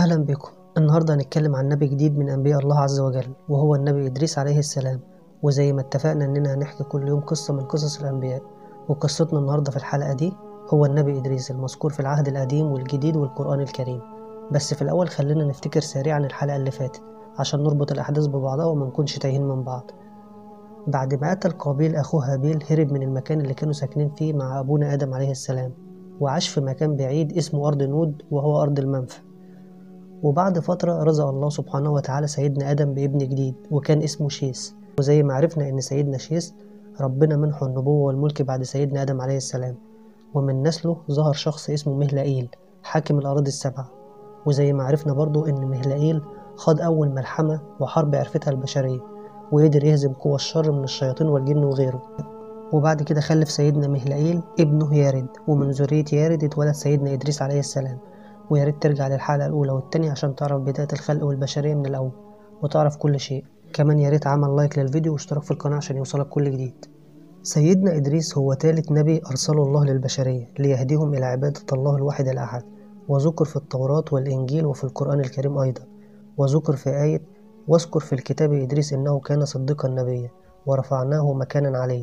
أهلا بكم النهاردة هنتكلم عن نبي جديد من أنبياء الله عز وجل وهو النبي إدريس عليه السلام وزي ما اتفقنا إننا هنحكي كل يوم قصة من قصص الأنبياء وقصتنا النهاردة في الحلقة دي هو النبي إدريس المذكور في العهد القديم والجديد والقرآن الكريم بس في الأول خلينا نفتكر سريعا الحلقة اللي فاتت عشان نربط الأحداث ببعضها وما نكونش تايهين من بعض بعد ما قتل قابيل أخوه هابيل هرب من المكان اللي كانوا ساكنين فيه مع أبونا آدم عليه السلام وعاش في مكان بعيد اسمه أرض نود وهو أرض المنفى وبعد فترة رزق الله سبحانه وتعالى سيدنا آدم بابن جديد وكان اسمه شيس وزي ما عرفنا إن سيدنا شيس ربنا منحه النبوة والملك بعد سيدنا آدم عليه السلام ومن نسله ظهر شخص اسمه مهلائيل حاكم الأراضي السبعة وزي ما عرفنا برضو إن مهلائيل خاض أول ملحمة وحرب عرفتها البشرية وقدر يهزم قوى الشر من الشياطين والجن وغيره وبعد كده خلف سيدنا مهلائيل ابنه يارد ومن ذرية يارد اتولد سيدنا إدريس عليه السلام ويا ريت ترجع للحلقة الأولى والتانية عشان تعرف بداية الخلق والبشرية من الأول وتعرف كل شيء كمان يا ريت عمل لايك للفيديو واشتراك في القناة عشان يوصلك كل جديد سيدنا إدريس هو ثالث نبي أرسله الله للبشرية ليهديهم إلى عبادة الله الواحد الأحد وذكر في التوراة والإنجيل وفي القرآن الكريم أيضا وذكر في آية واذكر في الكتاب إدريس إنه كان صديقا نبيا ورفعناه مكانا عليا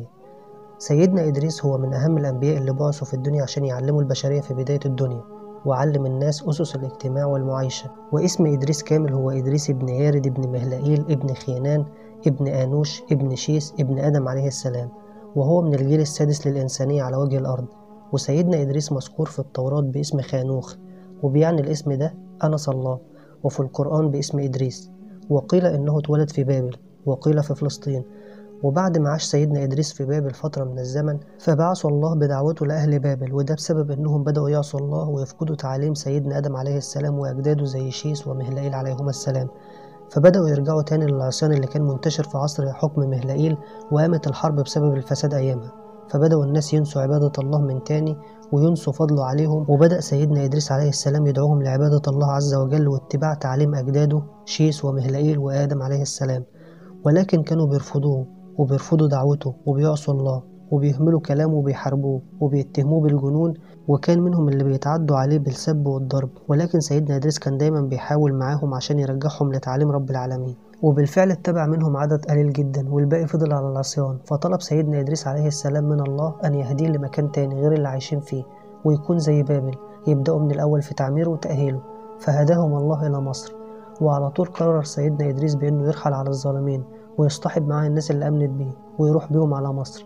سيدنا إدريس هو من أهم الأنبياء اللي بعثوا في الدنيا عشان يعلموا البشرية في بداية الدنيا وعلم الناس أسس الاجتماع والمعايشة واسم إدريس كامل هو إدريس ابن يارد ابن مهلائيل ابن خينان ابن آنوش ابن شيس ابن آدم عليه السلام وهو من الجيل السادس للإنسانية على وجه الأرض وسيدنا إدريس مذكور في التوراة باسم خانوخ وبيعني الاسم ده أنس الله وفي القرآن باسم إدريس وقيل إنه اتولد في بابل وقيل في فلسطين وبعد ما عاش سيدنا إدريس في بابل فترة من الزمن فبعث الله بدعوته لأهل بابل وده بسبب إنهم بدأوا يعصوا الله ويفقدوا تعاليم سيدنا آدم عليه السلام وأجداده زي شيس ومهلائيل عليهما السلام فبدأوا يرجعوا تاني للعصيان اللي كان منتشر في عصر حكم مهلائيل وقامت الحرب بسبب الفساد أيامها فبدأوا الناس ينسوا عبادة الله من تاني وينسوا فضله عليهم وبدأ سيدنا إدريس عليه السلام يدعوهم لعبادة الله عز وجل واتباع تعاليم أجداده شيس ومهلائيل وآدم عليه السلام ولكن كانوا بيرفضوه وبيرفضوا دعوته وبيعصوا الله وبيهملوا كلامه وبيحاربوه وبيتهموه بالجنون وكان منهم اللي بيتعدوا عليه بالسب والضرب ولكن سيدنا إدريس كان دايما بيحاول معاهم عشان يرجعهم لتعليم رب العالمين وبالفعل اتبع منهم عدد قليل جدا والباقي فضل على العصيان فطلب سيدنا إدريس عليه السلام من الله أن يهديه لمكان تاني غير اللي عايشين فيه ويكون زي بابل يبدأوا من الأول في تعميره وتأهيله فهداهم الله إلى مصر وعلى طول قرر سيدنا إدريس بأنه يرحل على الظالمين ويصطحب معاه الناس اللي أمنت بيه ويروح بيهم على مصر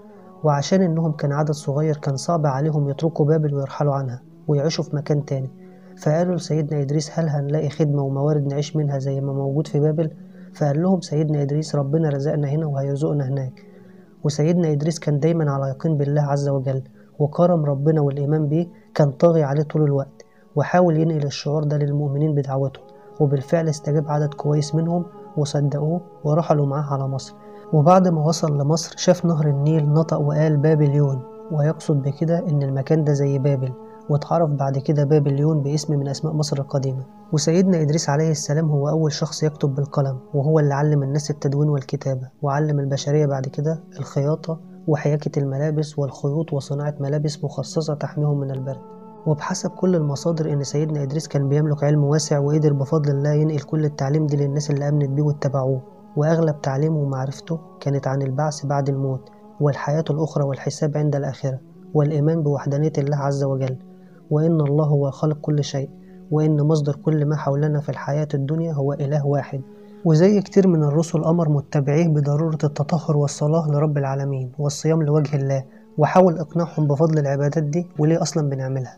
وعشان إنهم كان عدد صغير كان صعب عليهم يتركوا بابل ويرحلوا عنها ويعيشوا في مكان تاني فقالوا لسيدنا إدريس هل هنلاقي خدمة وموارد نعيش منها زي ما موجود في بابل فقال لهم سيدنا إدريس ربنا رزقنا هنا وهيرزقنا هناك وسيدنا إدريس كان دايما على يقين بالله عز وجل وكرم ربنا والإيمان بيه كان طاغي عليه طول الوقت وحاول ينقل الشعور ده للمؤمنين بدعوته وبالفعل استجاب عدد كويس منهم وصدقوه ورحلوا معاه على مصر وبعد ما وصل لمصر شاف نهر النيل نطق وقال بابليون ويقصد بكده إن المكان ده زي بابل واتعرف بعد كده بابليون باسم من أسماء مصر القديمة وسيدنا إدريس عليه السلام هو أول شخص يكتب بالقلم وهو اللي علم الناس التدوين والكتابة وعلم البشرية بعد كده الخياطة وحياكة الملابس والخيوط وصناعة ملابس مخصصة تحميهم من البرد وبحسب كل المصادر إن سيدنا إدريس كان بيملك علم واسع وقدر بفضل الله ينقل كل التعليم دي للناس اللي آمنت بيه واتبعوه وأغلب تعليمه ومعرفته كانت عن البعث بعد الموت والحياة الأخرى والحساب عند الآخرة والإيمان بوحدانية الله عز وجل وإن الله هو خالق كل شيء وإن مصدر كل ما حولنا في الحياة الدنيا هو إله واحد وزي كتير من الرسل أمر متبعيه بضرورة التطهر والصلاة لرب العالمين والصيام لوجه الله وحاول إقناعهم بفضل العبادات دي وليه أصلا بنعملها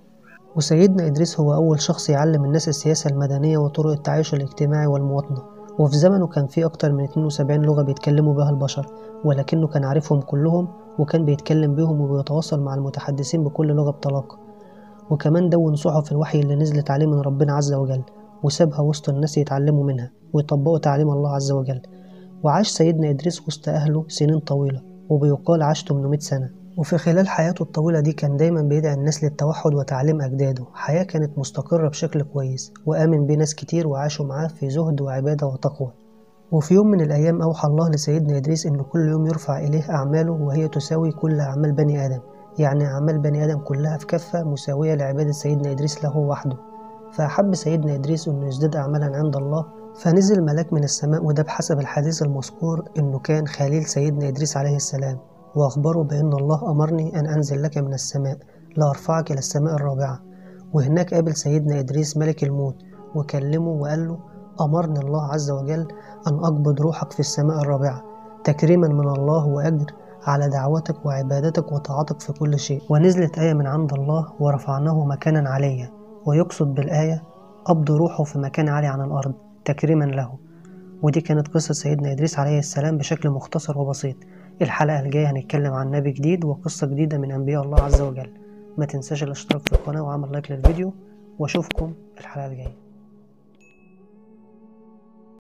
وسيدنا إدريس هو أول شخص يعلم الناس السياسة المدنية وطرق التعايش الاجتماعي والمواطنة وفي زمنه كان في أكتر من 72 لغة بيتكلموا بها البشر ولكنه كان عارفهم كلهم وكان بيتكلم بيهم وبيتواصل مع المتحدثين بكل لغة بطلاقة وكمان دون صحف الوحي اللي نزلت عليه من ربنا عز وجل وسابها وسط الناس يتعلموا منها ويطبقوا تعليم الله عز وجل وعاش سيدنا إدريس وسط أهله سنين طويلة وبيقال عاش 800 سنة وفي خلال حياته الطويلة دي كان دايما بيدعي الناس للتوحد وتعليم أجداده حياة كانت مستقرة بشكل كويس وآمن بيه ناس كتير وعاشوا معاه في زهد وعبادة وتقوى وفي يوم من الأيام أوحى الله لسيدنا إدريس إن كل يوم يرفع إليه أعماله وهي تساوي كل أعمال بني آدم يعني أعمال بني آدم كلها في كفة مساوية لعبادة سيدنا إدريس له وحده فأحب سيدنا إدريس إنه يزداد أعمالا عند الله فنزل ملاك من السماء وده بحسب الحديث المذكور إنه كان خليل سيدنا إدريس عليه السلام وأخبره بأن الله أمرني أن أنزل لك من السماء لأرفعك إلى السماء الرابعة وهناك قابل سيدنا إدريس ملك الموت وكلمه وقال له أمرني الله عز وجل أن أقبض روحك في السماء الرابعة تكريما من الله وأجر على دعوتك وعبادتك وطاعتك في كل شيء ونزلت آية من عند الله ورفعناه مكانا عليا ويقصد بالآية قبض روحه في مكان عالي عن الأرض تكريما له ودي كانت قصة سيدنا إدريس عليه السلام بشكل مختصر وبسيط الحلقة الجاية هنتكلم عن نبي جديد وقصة جديدة من أنبياء الله عز وجل ما تنساش الاشتراك في القناة وعمل لايك للفيديو واشوفكم الحلقة الجاية